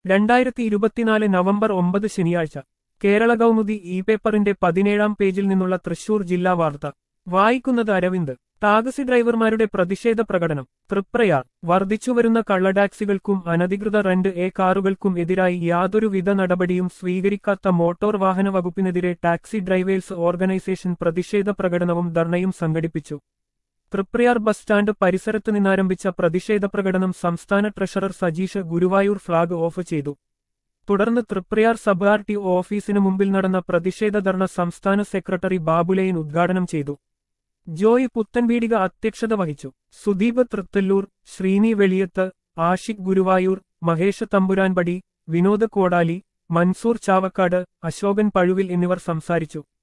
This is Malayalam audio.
രണ്ടായിരത്തി ഇരുപത്തിനാല് നവംബർ ഒമ്പത് ശനിയാഴ്ച കേരള കൗമുദി ഇ പേപ്പറിന്റെ പതിനേഴാം പേജിൽ നിന്നുള്ള തൃശൂർ ജില്ലാ വാർത്ത വായിക്കുന്നത് അരവിന്ദ് ടാക്സി ഡ്രൈവർമാരുടെ പ്രതിഷേധ പ്രകടനം തൃപ്രയാർ വർദ്ധിച്ചുവരുന്ന കള്ളടാക്സികൾക്കും അനധികൃത റെന്റ് എ കാറുകൾക്കും എതിരായി യാതൊരുവിധ നടപടിയും സ്വീകരിക്കാത്ത മോട്ടോർ വാഹന വകുപ്പിനെതിരെ ടാക്സി ഡ്രൈവേഴ്സ് ഓർഗനൈസേഷൻ പ്രതിഷേധ പ്രകടനവും ധർണയും സംഘടിപ്പിച്ചു തൃപ്രയാർ ബസ് സ്റ്റാൻഡ് പരിസരത്ത് നിന്നാരംഭിച്ച പ്രതിഷേധ പ്രകടനം സംസ്ഥാന treasurer Sajeesh Guruvayur flag off ചെയ്തു തുടർന്ന് തൃപ്രയാർ സബ് ആർ ടി ഓഫീസിന് മുമ്പിൽ നടന്ന പ്രതിഷേധ ധർണ സംസ്ഥാന സെക്രട്ടറി ബാബുലയൻ ഉദ്ഘാടനം ചെയ്തു ജോയ് പുത്തൻവീടിക അധ്യക്ഷത വഹിച്ചു സുദീപ് തൃത്തല്ലൂർ ശ്രീനി വെളിയത്ത് ആഷിഖ് ഗുരുവായൂർ മഹേഷ് തമ്പുരാൻപടി വിനോദ് കോടാലി മൻസൂർ ചാവക്കാട് അശോകൻ പഴുവിൽ എന്നിവർ സംസാരിച്ചു